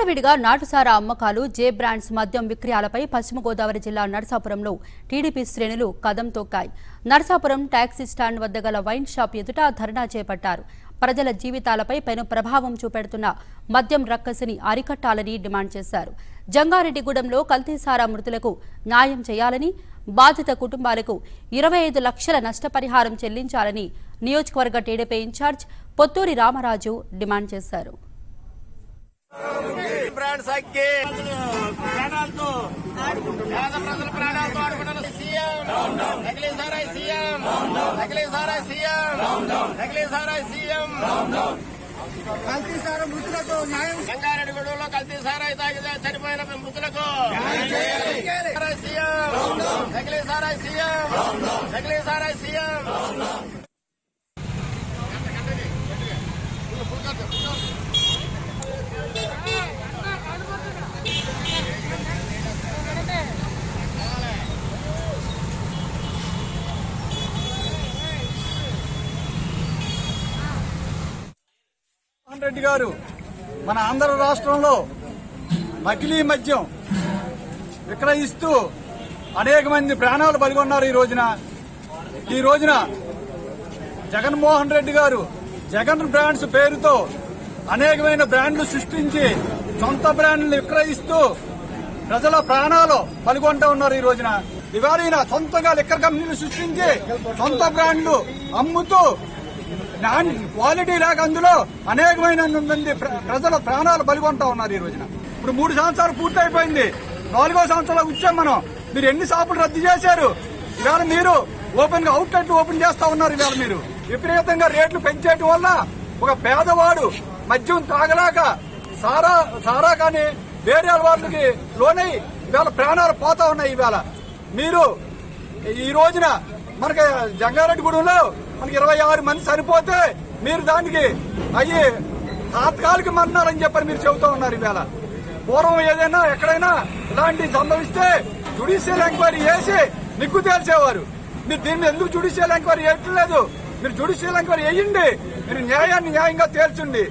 విచ్చలవిడిగా నాటుసారా అమ్మకాలు జే బ్రాండ్స్ మద్యం విక్రయాలపై పశ్చిమ గోదావరి జిల్లా నరసాపురంలో టీడీపీ శ్రేణులు కదం తొక్కాయి నరసాపురం టాక్సీ స్టాండ్ వద్ద గల వైన్ షాప్ ఎదుట ధర్నా చేపట్టారు ప్రజల జీవితాలపై పెను ప్రభావం చూపెడుతున్న మద్యం రక్కసిని అరికట్టాలని డిమాండ్ చేశారు జంగారెడ్డిగూడెంలో కల్తీసారా మృతులకు న్యాయం చేయాలని బాధిత కుటుంబాలకు ఇరవై ఐదు లక్షల నష్టపరిహారం చెల్లించాలని నియోజకవర్గ TDP incharge Potturi Ramaraju demand చేశారు బ్రాండ్స్ అక్కి ప్రాణాలతో పేద ప్రజల ప్రాణాలతో ఆడుకుంటున్న సీఎం నకిలీ సారాయి సీఎం నకిలీ సారాయి సీఎం నకిలీ సారాయి సీఎం కల్తీ సారా మృతులకు న్యాయం సంగారెడ్డిగూడెంలో కల్తీ సారాయి తాగి చనిపోయిన మృతులకు సారాయి సీఎం నకిలీ సారాయి సీఎం నకిలీ సారాయి సీఎం జగన్మోహన్ రెడ్డి గారు మన ఆంధ్ర రాష్ట్రంలో నకిలీ మద్యం విక్రయిస్తూ అనేక మంది ప్రాణాలు బలిగొన్నారు ఈ రోజున ఈ రోజున జగన్మోహన్ రెడ్డి గారు జగన్ బ్రాండ్స్ పేరుతో అనేకమైన బ్రాండ్లు సృష్టించి సొంత బ్రాండ్లు విక్రయిస్తూ ప్రజల ప్రాణాలు పలుకొంటూ ఉన్నారు ఈ రోజున ఇవాళ ఈయన సొంతంగా లిక్కర్ కంపెనీలు సృష్టించి సొంత బ్రాండ్లు అమ్ముతూ నాన్ క్వాలిటీ లేక అందులో అనేకమైన మంది ప్ర- ప్రజల ప్రాణాలు బలిగొంటా ఉన్నారు ఈ రోజున ఇప్పుడు మూడు సంవత్సరాలు పూర్తయిపోయింది నాలుగో సంవత్సరాలు వచ్చాం మనం మీరు ఎన్ని షాపులు రద్దు చేశారు ఇవాళ మీరు ఓపెన్ గా అవుట్లెట్ ఓపెన్ చేస్తా ఉన్నారు ఇవాళ మీరు విపరీతంగా రేట్లు పెంచేయటం వల్ల ఒక పేదవాడు మద్యం తాగలేక సారా సారా కానీ వేరే వాళ్ళకి లోనై ఇవాళ ప్రాణాలు పోతా ఉన్నాయి ఇవాళ మీరు ఈ రోజున మనకి జంగారెడ్డిగూడెంలో మనకి ఇరవై ఆరు మంది చనిపోతే మీరు దానికి అయ్యి తాత్కాలిక మరణాలని చెప్పని మీరు చెబుతూ ఉన్నారు ఈవేళ పూర్వం ఏదైనా ఎక్కడైనా ఇలాంటివి సంభవిస్తే జుడిషియల్ ఎంక్వైరీ చేసి నిగ్గు తేల్చేవారు మీరు దీన్ని ఎందుకు జుడిషియల్ ఎంక్వైరీ చేయట్లేదు మీరు జుడిషియల్ ఎంక్వైరీ వేయండి మీరు న్యాయాన్ని న్యాయంగా తేల్చండి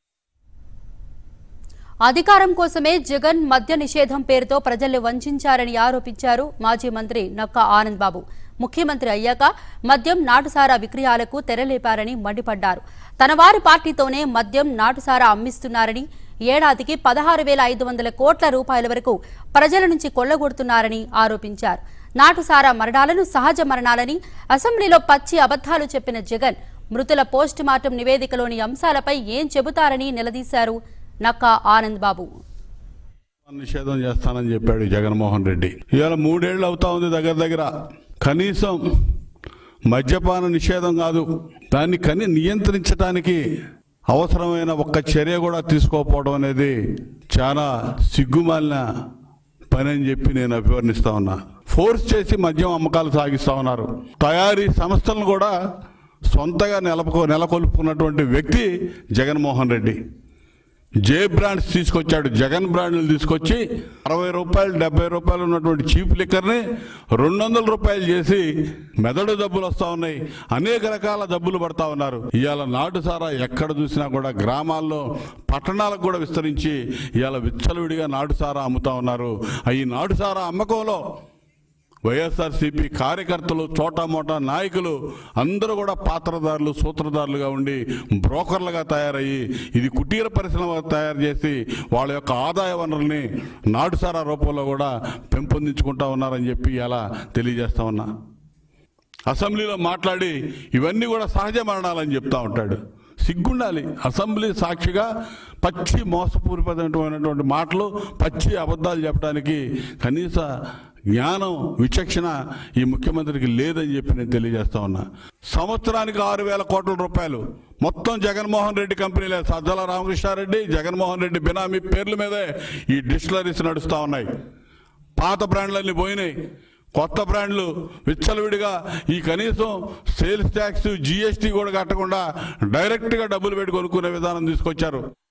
అధికారం కోసమే జగన్ మద్య నిషేధం పేరుతో ప్రజల్ని వంచారని ఆరోపించారు మాజీ మంత్రి నక్క ఆనంద్ బాబు ముఖ్యమంత్రి అయ్యాక మద్యం నాటుసారా విక్రయాలకు తెరలేపారని మండిపడ్డారు తన వారి పార్టీతోనే మద్యం నాటుసారా అమ్మిస్తున్నారని ఏడాదికి పదహారు వేల ఐదు వందల కోట్ల రూపాయల వరకు ప్రజల నుంచి కొల్లగొడుతున్నారని ఆరోపించారు నాటుసారా మరణాలను సహజ మరణాలని అసెంబ్లీలో పచ్చి అబద్దాలు చెప్పిన జగన్ మృతుల పోస్టుమార్టం నివేదికలోని అంశాలపై ఏం చెబుతారని నిలదీశారు నక్కా ఆనంద్ బాబు నిషేధం చేస్తానని చెప్పాడు జగన్మోహన్ రెడ్డి ఇవాళ మూడేళ్లు అవుతా ఉంది దగ్గర దగ్గర కనీసం మద్యపాన నిషేధం కాదు దాన్ని కని నియంత్రించడానికి అవసరమైన ఒక్క చర్య కూడా తీసుకోకపోవడం అనేది చాలా సిగ్గుమాలిన పని అని చెప్పి నేను అభివర్ణిస్తా ఉన్నా ఫోర్స్ చేసి మద్యం అమ్మకాలు సాగిస్తా ఉన్నారు తయారీ సంస్థలను కూడా సొంతగా నెలకొ నెలకొల్పుకున్నటువంటి వ్యక్తి జగన్మోహన్ రెడ్డి జే బ్రాండ్స్ తీసుకొచ్చాడు జగన్ బ్రాండ్లు తీసుకొచ్చి అరవై రూపాయలు డెబ్బై రూపాయలు ఉన్నటువంటి చీప్ లిక్కర్ని రెండు వందల రూపాయలు చేసి మెదడు డబ్బులు వస్తా ఉన్నాయి అనేక రకాల డబ్బులు పడతా ఉన్నారు ఇవాళ నాటు సారా ఎక్కడ చూసినా కూడా గ్రామాల్లో పట్టణాలకు కూడా విస్తరించి ఇవాళ విచ్చలవిడిగా నాటు సారా అమ్ముతా ఉన్నారు ఈ నాటు సారా అమ్మకంలో వైఎస్ఆర్సీపీ కార్యకర్తలు చోటా మోటా నాయకులు అందరూ కూడా పాత్రదారులు సూత్రధారులుగా ఉండి బ్రోకర్లుగా తయారయ్యి ఇది కుటీర పరిశ్రమ తయారు చేసి వాళ్ళ యొక్క ఆదాయ వనరుల్ని నాటుసారా రూపంలో కూడా పెంపొందించుకుంటా ఉన్నారని చెప్పి ఇలా తెలియజేస్తా ఉన్నా అసెంబ్లీలో మాట్లాడి ఇవన్నీ కూడా సహజ మరణాలని చెప్తా ఉంటాడు సిగ్గుండాలి అసెంబ్లీ సాక్షిగా పచ్చి మోసపూరితమైనటువంటి మాటలు పచ్చి అబద్ధాలు చెప్పడానికి కనీస జ్ఞానం విచక్షణ ఈ ముఖ్యమంత్రికి లేదని చెప్పి నేను తెలియజేస్తా ఉన్నా సంవత్సరానికి ఆరు వేల కోట్ల రూపాయలు మొత్తం జగన్మోహన్ రెడ్డి కంపెనీలే సజ్జల రామకృష్ణారెడ్డి జగన్మోహన్ రెడ్డి బినామీ పేర్ల మీదే ఈ డిస్టిలరీస్ నడుస్తూ ఉన్నాయి పాత బ్రాండ్లన్నీ పోయినాయి కొత్త బ్రాండ్లు విచ్చలవిడిగా ఈ కనీసం సేల్స్ ట్యాక్స్ జీఎస్టీ కూడా కట్టకుండా డైరెక్ట్గా డబ్బులు పెట్టి కొనుక్కునే విధానం తీసుకొచ్చారు